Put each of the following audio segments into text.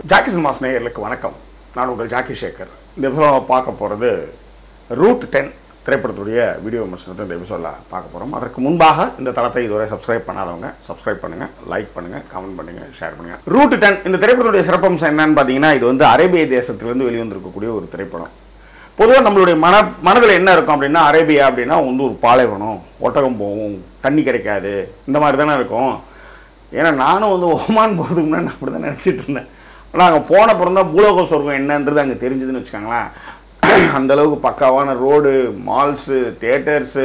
Jackie cinemas நேயர்களுக்கு வணக்கம் நான் உங்கள் ஜாக்கி சேகர் இந்த எபிசோட பார்க்க போகிறது ரூட் டென் திரைப்படத்துடைய வீடியோ விமர்சனத்தை இந்த எபிசோடில் பார்க்க போகிறோம் அதற்கு முன்பாக இந்த தளத்தை இதுவரை சப்ஸ்கிரைப் பண்ணாதவங்க சப்ஸ்கிரைப் பண்ணுங்கள் லைக் பண்ணுங்கள் கமெண்ட் பண்ணுங்கள் ஷேர் பண்ணுங்கள் ரூட் டென் இந்த திரைப்படத்துடைய சிறப்பம்சம் என்னன்னு பார்த்தீங்கன்னா இது வந்து அரேபிய தேசத்திலிருந்து வெளிவந்திருக்கக்கூடிய ஒரு திரைப்படம் பொதுவாக நம்மளுடைய மன மனதில் என்ன இருக்கும் அப்படின்னா அரேபியா அப்படின்னா வந்து ஒரு பாலைவனம் ஒட்டகம் போகும் தண்ணி கிடைக்காது இந்த மாதிரி தானே இருக்கும் ஏன்னா நானும் வந்து ஒமான் போகிறதுக்கு முன்னாடி அப்படி தான் நினச்சிட்டு இருந்தேன் ஆனால் அங்கே போன அப்புறம் தான் பூலோக சொர்க்கம் என்னன்றது அங்கே தெரிஞ்சுதுன்னு வச்சுக்கோங்களேன் அந்த அளவுக்கு பக்காவான ரோடு மால்ஸு தேட்டர்ஸு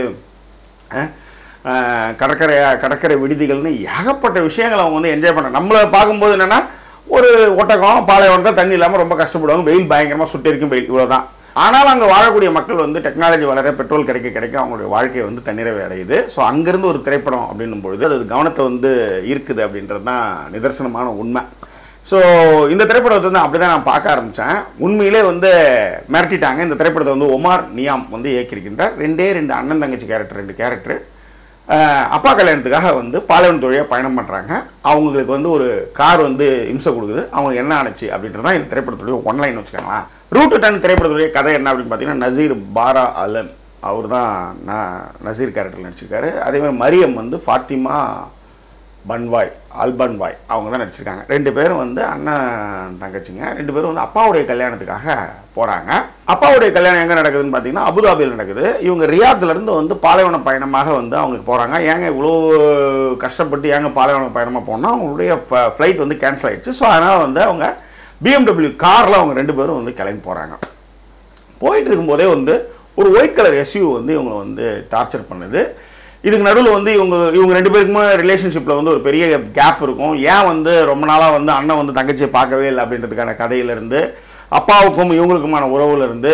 கடற்கரை கடற்கரை விடுதிகள்னு ஏகப்பட்ட விஷயங்களை அவங்க வந்து என்ஜாய் பண்ணுறாங்க நம்மளை பார்க்கும்போது என்னென்னா ஒரு ஒட்டகம் பாலைவனத்தில் தண்ணி இல்லாமல் ரொம்ப கஷ்டப்படுவாங்க வெயில் பயங்கரமாக சுட்டெரிக்கும் வெயில் இவ்வளோதான் ஆனாலும் அங்கே வாழக்கூடிய மக்கள் வந்து டெக்னாலஜி வளர பெட்ரோல் கிடைக்க கிடைக்க அவங்களுடைய வாழ்க்கை வந்து தன்னிறைவு அடையுது ஸோ அங்கேருந்து ஒரு திரைப்படம் அப்படின்னும் பொழுது அது கவனத்தை வந்து ஈர்க்குது அப்படின்றது தான் நிதர்சனமான உண்மை ஸோ இந்த திரைப்படத்தை வந்து அப்படி தான் நான் பார்க்க ஆரம்பித்தேன் உண்மையிலே வந்து மிரட்டிட்டாங்க இந்த திரைப்படத்தை வந்து ஒமார் நியாம் வந்து இயக்கியிருக்கின்றார் ரெண்டே ரெண்டு அண்ணன் தங்கச்சி கேரக்டர் ரெண்டு கேரக்டர் அப்பா கல்யாணத்துக்காக வந்து பாலைவனத்து வழியாக பயணம் பண்ணுறாங்க அவங்களுக்கு வந்து ஒரு கார் வந்து இம்சை கொடுக்குது அவங்களுக்கு என்ன ஆணுச்சு அப்படின்றது தான் இந்த திரைப்படத்துடைய ஒன்லைன் வச்சுக்கோங்களேன் ரூட் டன் திரைப்படத்துடைய கதை என்ன அப்படின்னு பார்த்தீங்கன்னா நசீர் பாரா அலன் அவர் தான் நான் நசீர் கேரக்டர் நடிச்சிருக்காரு அதே மாதிரி மரியம் வந்து ஃபாத்திமா பன்வாய் அல்பன்வாய் அவங்க தான் நடிச்சிருக்காங்க ரெண்டு பேரும் வந்து அண்ணன் தங்கச்சிங்க ரெண்டு பேரும் வந்து அப்பாவுடைய கல்யாணத்துக்காக போகிறாங்க அப்பாவுடைய கல்யாணம் எங்கே நடக்குதுன்னு பார்த்தீங்கன்னா அபுதாபியில் நடக்குது இவங்க ரியாத்துலேருந்து வந்து பாலைவன பயணமாக வந்து அவங்களுக்கு போகிறாங்க ஏங்க இவ்வளோ கஷ்டப்பட்டு ஏங்க பாலைவன பயணமாக போனால் அவங்களுடைய ஃப்ளைட் வந்து கேன்சல் ஆகிடுச்சு ஸோ அதனால் வந்து அவங்க பிஎம்டபிள்யூ காரில் அவங்க ரெண்டு பேரும் வந்து கிளம்பி போகிறாங்க போயிட்டு இருக்கும்போதே வந்து ஒரு ஒயிட் கலர் எஸ்யூ வந்து இவங்களை வந்து டார்ச்சர் பண்ணுது இதுக்கு நடுவில் வந்து இவங்க இவங்க ரெண்டு பேருக்குமே ரிலேஷன்ஷிப்பில் வந்து ஒரு பெரிய கேப் இருக்கும் ஏன் வந்து ரொம்ப நாளாக வந்து அண்ணன் வந்து தங்கச்சியை பார்க்கவே இல்லை அப்படின்றதுக்கான கதையிலேருந்து அப்பாவுக்கும் இவங்களுக்குமான உறவுலேருந்து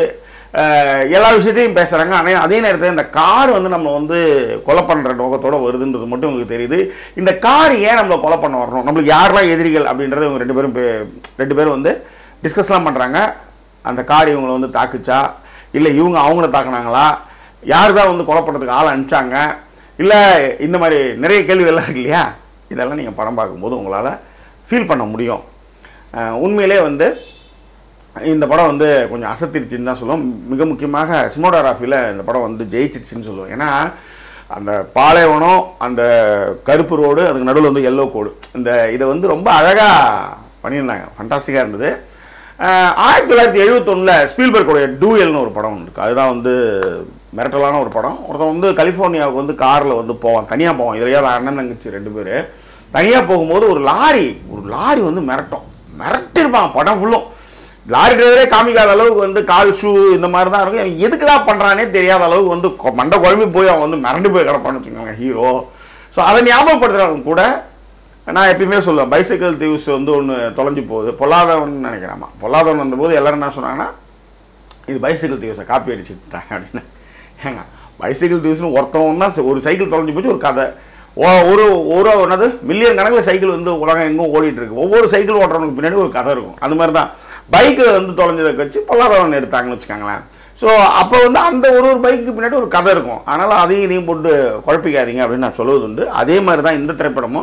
எல்லா விஷயத்தையும் பேசுகிறாங்க ஆனால் அதே நேரத்தில் இந்த கார் வந்து நம்ம வந்து கொலை பண்ணுற நோக்கத்தோடு வருதுன்றது மட்டும் உங்களுக்கு தெரியுது இந்த கார் ஏன் நம்மளை கொலை பண்ண வரணும் நம்மளுக்கு யாரெல்லாம் எதிரிகள் அப்படின்றத இவங்க ரெண்டு பேரும் ரெண்டு பேரும் வந்து டிஸ்கஸ்லாம் பண்ணுறாங்க அந்த கார் இவங்களை வந்து தாக்குச்சா இல்லை இவங்க அவங்கள தாக்குனாங்களா யார் தான் வந்து கொலை பண்ணுறதுக்கு ஆள் அனுப்பிச்சாங்க இல்லை இந்த மாதிரி நிறைய கேள்விகள்லாம் இருக்கு இல்லையா இதெல்லாம் நீங்கள் படம் பார்க்கும்போது உங்களால் ஃபீல் பண்ண முடியும் உண்மையிலே வந்து இந்த படம் வந்து கொஞ்சம் அசத்திருச்சுன்னு தான் சொல்லுவோம் மிக முக்கியமாக சிமோடோகிராஃபியில் இந்த படம் வந்து ஜெயிச்சிருச்சுன்னு சொல்லுவோம் ஏன்னா அந்த பாலைவனம் அந்த கருப்பு ரோடு அதுக்கு நடுவில் வந்து எல்லோ கோடு இந்த இதை வந்து ரொம்ப அழகாக பண்ணியிருந்தாங்க ஃபண்டாஸ்டிக்காக இருந்தது ஆயிரத்தி தொள்ளாயிரத்தி எழுபத்தொன்னில் ஸ்பீல்பர்க்கோடைய டூயல்னு ஒரு படம் இருக்குது அதுதான் வந்து மிரட்டலான ஒரு படம் ஒருத்தன் வந்து கலிஃபோர்னியாவுக்கு வந்து காரில் வந்து போவான் தனியாக போவான் இதுலையாவது அண்ணன் தங்கச்சி ரெண்டு பேர் தனியாக போகும்போது ஒரு லாரி ஒரு லாரி வந்து மிரட்டும் மிரட்டிருப்பான் படம் ஃபுல்லும் லாரி டிரைவரே காமிக்காத அளவுக்கு வந்து கால் ஷூ இந்த மாதிரி தான் இருக்கும் அவன் எதுக்குடா பண்ணுறானே தெரியாத அளவுக்கு வந்து மண்டை குழம்பி போய் அவன் வந்து மிரண்டு போய் கிடப்பான்னு வச்சுக்கோங்க ஹீரோ ஸோ அதை ஞாபகப்படுத்துகிறவங்க கூட நான் எப்பயுமே சொல்லுவேன் பைசைக்கிள் தீவ்ஸ் வந்து ஒன்று தொலைஞ்சு போகுது பொல்லாதவன் நினைக்கிறேம்மா பொல்லாதவன் வந்தபோது எல்லோரும் என்ன சொன்னாங்கன்னா இது பைசைக்கிள் தீவ்ஸை காப்பி அடிச்சுட்டாங்க அப்படின்னு ஏங்க பைசைக்கிள் தீவ்ஸ்னு ஒருத்தவன் தான் ஒரு சைக்கிள் தொலைஞ்சு போச்சு ஒரு கதை ஒரு ஒரு என்னது மில்லியன் கணக்கில் சைக்கிள் வந்து உலகம் எங்கும் ஓடிட்டு இருக்கு ஒவ்வொரு சைக்கிள் ஓட்டுறவனுக்கு பின்னாடி ஒரு கதை இருக்கும் அது மாதிரி தான் பைக்கு வந்து தொலைஞ்சதை கழிச்சு பொல்லாதவன் எடுத்தாங்கன்னு வச்சுக்கோங்களேன் ஸோ அப்போ வந்து அந்த ஒரு ஒரு பைக்கு பின்னாடி ஒரு கதை இருக்கும் அதனால் அதையும் இதையும் போட்டு குழப்பிக்காதீங்க அப்படின்னு நான் சொல்லுவது உண்டு அதே மாதிரி தான் இந்த திரைப்படமும்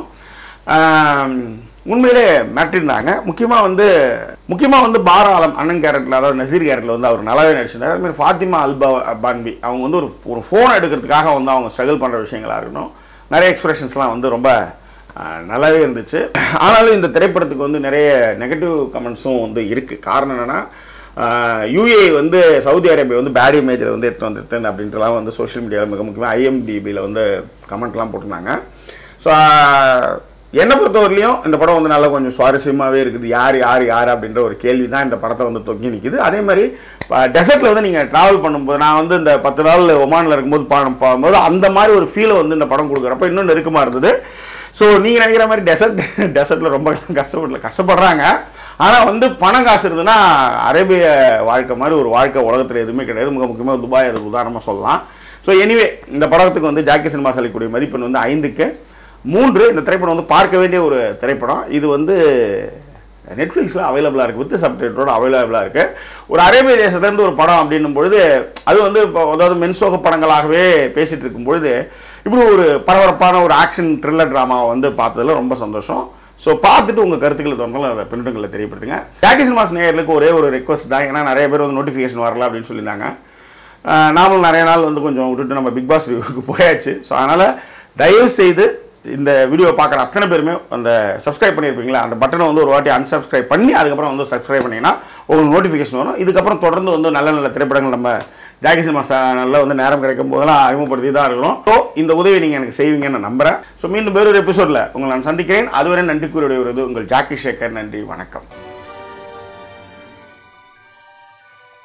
உண்மையிலே மாட்டிருந்தாங்க முக்கியமாக வந்து முக்கியமாக வந்து பாராளம் அண்ணன் கேரக்டரில் அதாவது நசீர் கேரக்டரில் வந்து அவர் நல்லாவே நடிச்சிருந்தார் அதுமாதிரி ஃபாத்திமா அல்பா பான்வி அவங்க வந்து ஒரு ஒரு ஃபோன் எடுக்கிறதுக்காக வந்து அவங்க ஸ்ட்ரகிள் பண்ணுற விஷயங்களாக இருக்கட்டும் நிறைய எக்ஸ்பிரஷன்ஸ்லாம் வந்து ரொம்ப நல்லாவே இருந்துச்சு ஆனாலும் இந்த திரைப்படத்துக்கு வந்து நிறைய நெகட்டிவ் கமெண்ட்ஸும் வந்து இருக்குது காரணம் என்னென்னா யூஏ வந்து சவுதி அரேபியா வந்து பேட் இமேஜில் வந்து எடுத்து வந்துருத்தேன் அப்படின்றலாம் வந்து சோஷியல் மீடியாவில் மிக முக்கியமாக ஐஎம்டிபியில் வந்து கமெண்ட்லாம் போட்டிருந்தாங்க ஸோ என்னை பொறுத்தவரையிலையும் இந்த படம் வந்து நல்லா கொஞ்சம் சுவாரஸ்யமாகவே இருக்குது யார் யார் யார் அப்படின்ற ஒரு கேள்வி தான் இந்த படத்தை வந்து தொங்கி நிற்கிது அதே மாதிரி டெசர்ட்டில் வந்து நீங்கள் ட்ராவல் பண்ணும்போது நான் வந்து இந்த பத்து நாள் ஒமானில் இருக்கும்போது படம் பார்க்கும்போது அந்த மாதிரி ஒரு ஃபீலை வந்து இந்த படம் கொடுக்குறப்ப இன்னும் நெருக்கமாக இருந்தது ஸோ நீங்கள் நினைக்கிற மாதிரி டெசர்ட் டெசர்ட்டில் ரொம்ப கஷ்டப்படல கஷ்டப்படுறாங்க ஆனால் வந்து பணம் காசு இருந்ததுன்னா அரேபிய வாழ்க்கை மாதிரி ஒரு வாழ்க்கை உலகத்தில் எதுவுமே கிடையாது மிக முக்கியமாக துபாய் அதுக்கு உதாரணமாக சொல்லலாம் ஸோ எனிவே இந்த படத்துக்கு வந்து ஜாக்கி சினிமா அளிக்கக்கூடிய மதிப்பெண் வந்து ஐந்துக்கு மூன்று இந்த திரைப்படம் வந்து பார்க்க வேண்டிய ஒரு திரைப்படம் இது வந்து நெட்ஃப்ளிக்ஸில் அவைலபிளாக இருக்குது வித் சப்டைட்டோட அவைலபிளாக இருக்குது ஒரு அரேபிய தேசத்துலேருந்து ஒரு படம் அப்படின்னும் பொழுது அது வந்து இப்போ அதாவது மென்சோக படங்களாகவே பேசிகிட்டு இருக்கும் பொழுது இப்படி ஒரு பரபரப்பான ஒரு ஆக்ஷன் த்ரில்லர் ட்ராமாவை வந்து பார்த்ததில் ரொம்ப சந்தோஷம் ஸோ பார்த்துட்டு உங்கள் கருத்துக்களை தொடர்ந்தாலும் அதை பின்னணிகளை தெரியப்படுத்துங்க ஜாக்கி சினிமாஸ் நேயர்களுக்கு ஒரே ஒரு ரெக்வஸ்ட் தான் ஏன்னா நிறைய பேர் வந்து நோட்டிஃபிகேஷன் வரல அப்படின்னு சொல்லியிருந்தாங்க ஆஹ் நாமளும் நிறைய நாள் வந்து கொஞ்சம் விட்டுட்டு நம்ம பிக் பாஸ் ரிவ்யூக்கு போயாச்சு ஸோ அதனால் தயவு செய்து இந்த வீடியோ பார்க்குற அத்தனை பேருமே அந்த சப்ஸ்கிரைப் பண்ணியிருப்பீங்களா அந்த பட்டனை வந்து ஒரு வாட்டி unsubscribe பண்ணி அதுக்கப்புறம் வந்து சப்ஸ்கிரைப் பண்ணிங்கன்னா உங்களுக்கு நோட்டிஃபிகேஷன் வரும் இதுக்கப்புறம் தொடர்ந்து வந்து நல்ல நல்ல திரைப்படங்கள் நம்ம ஜாக்கி சினிமா சேனலில் வந்து நேரம் கிடைக்கும் போதெல்லாம் அறிமுகப்படுத்தி தான் இருக்கிறோம் ஸோ இந்த உதவி நீங்கள் எனக்கு செய்வீங்கன்னு நான் நம்புகிறேன் ஸோ மீண்டும் வேறொரு எபிசோடில் உங்களை நான் சந்திக்கிறேன் அதுவரை நன்றி கூறிய உங்கள் ஜாக்கி சேகர் நன்றி வணக்கம்